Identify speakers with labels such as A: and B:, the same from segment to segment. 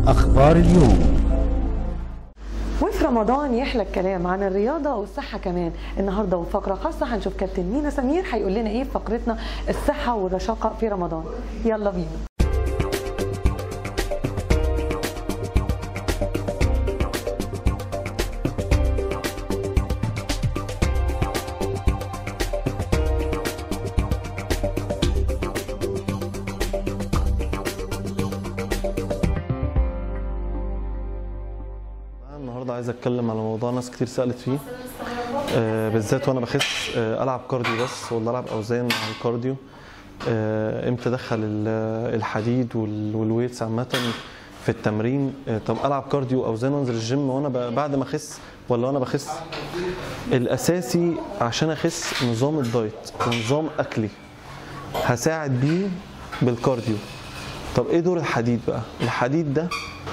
A: أخبار اليوم
B: وفي رمضان يحلى الكلام عن الرياضة والصحة كمان النهاردة وفقرة خاصة هنشوف كابتن مينا سمير هيقول لنا ايه في فقرتنا الصحة والرشاقة في رمضان يلا بينا
C: النهارده عايز اتكلم على موضوع ناس كتير سالت فيه آه بالذات وانا بخس آه العب كارديو بس ولا العب اوزان على الكارديو آه امتى ادخل ال- الحديد وال- والويتس عامه في التمرين آه طب العب كارديو اوزان وانزل الجيم وانا ب- بعد ما اخس ولا وانا بخس الاساسي عشان اخس نظام الدايت ونظام اكلي هساعد بيه بالكارديو طب ايه دور الحديد بقى الحديد ده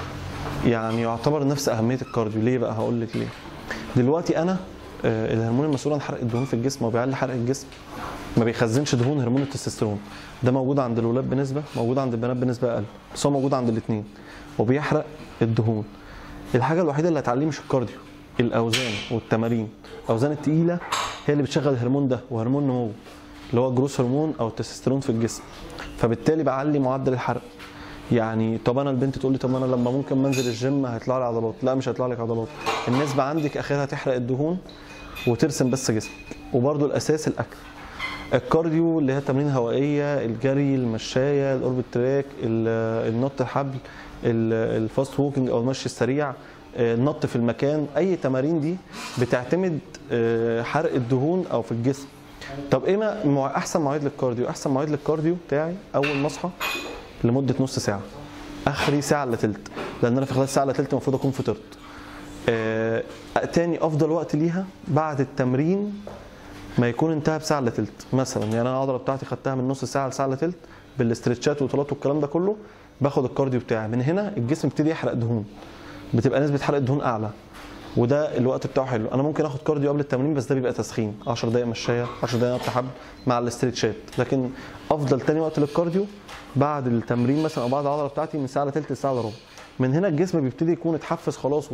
C: يعني يعتبر نفس اهميه الكارديو ليه بقى هقول لك ليه دلوقتي انا آه، الهرمون المسؤول عن حرق الدهون في الجسم وبيعلي حرق الجسم ما بيخزنش دهون هرمون التستوستيرون ده موجود عند الولاد بنسبه موجود عند البنات بنسبه اقل بس هو موجود عند الاثنين وبيحرق الدهون الحاجه الوحيده اللي هتعليه مش الكارديو الاوزان والتمارين الاوزان الثقيله هي اللي بتشغل الهرمون ده وهرمون نمو اللي هو الجروس هرمون او التستوستيرون في الجسم فبالتالي بعلي معدل الحرق يعني طب انا البنت تقول لي طب انا لما ممكن منزل الجيم هيطلع لي عضلات لا مش هيطلع لك عضلات النسبه عندك اخرها تحرق الدهون وترسم بس جسمك وبرده الاساس الاكل الكارديو اللي هي التمارين الهوائيه الجري المشايه الاوربت تراك ال- النط الحبل ال- الفاست ووكينج او المشي السريع آه، النط في المكان اي تمارين دي بتعتمد آه، حرق الدهون او في الجسم طب ايه ما- مع- احسن مواعيد للكارديو احسن مواعيد للكارديو بتاعي اول ما اصحى لمده نص ساعه اخري ساعه الا تلت لان انا في خلال ساعه الا تلت المفروض اكون فطرت آه، تاني افضل وقت ليها بعد التمرين ما يكون انتهى بساعه الا تلت مثلا يعني انا العضله بتاعتي خدتها من نص ساعه لساعه الا تلت بالاسترتشات والطولات والكلام ده كله باخد الكارديو بتاعي من هنا الجسم يبتدي يحرق دهون بتبقى نسبه حرق الدهون اعلى وده الوقت بتاعه حلو انا ممكن اخد كارديو قبل التمرين بس ده بيبقى تسخين 10 دقائق مشايه 10 دقائق نط حبل مع الاسترتشات لكن افضل تاني وقت للكارديو بعد التمرين مثلا او بعد العضله بتاعتي من ساعه لتلت لساعه الا ربع من هنا الجسم بيبتدي يكون اتحفز خلاص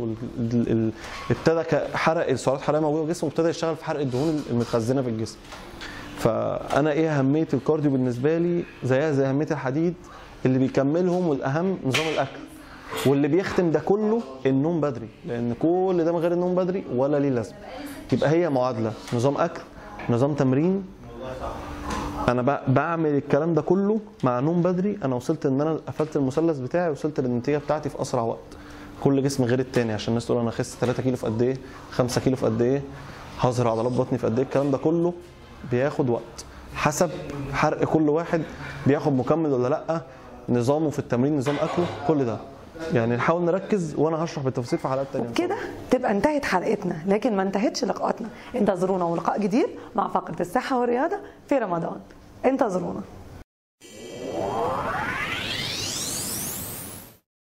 C: وابتدى حرق السعرات الحراريه موجوده في الجسم وابتدى يشتغل في حرق الدهون المتخزنه في الجسم فانا ايه اهميه الكارديو بالنسبه لي زيها زي اهميه الحديد اللي بيكملهم والاهم نظام الاكل واللي بيختم ده كله النوم بدري لان كل ده من غير النوم بدري ولا ليه لازمه يبقى هي معادله نظام اكل نظام تمرين انا ب- بعمل الكلام ده كله مع نوم بدري انا وصلت ان انا قفلت المثلث بتاعي وصلت للنتيجه بتاعتي في اسرع وقت كل جسم غير التاني عشان الناس تقول انا خست 3 كيلو في قد ايه 5 كيلو في قد ايه هظهر عضلات بطني في قد ايه الكلام ده كله بياخد وقت حسب حرق كل واحد بياخد مكمل ولا لا نظامه في التمرين نظام اكله كل ده يعني نحاول نركز وانا هشرح بالتفصيل في حلقات تانية
B: كده تبقى انتهت حلقتنا لكن ما انتهتش لقاءاتنا انتظرونا ولقاء جديد مع فقرة الصحة والرياضة في رمضان انتظرونا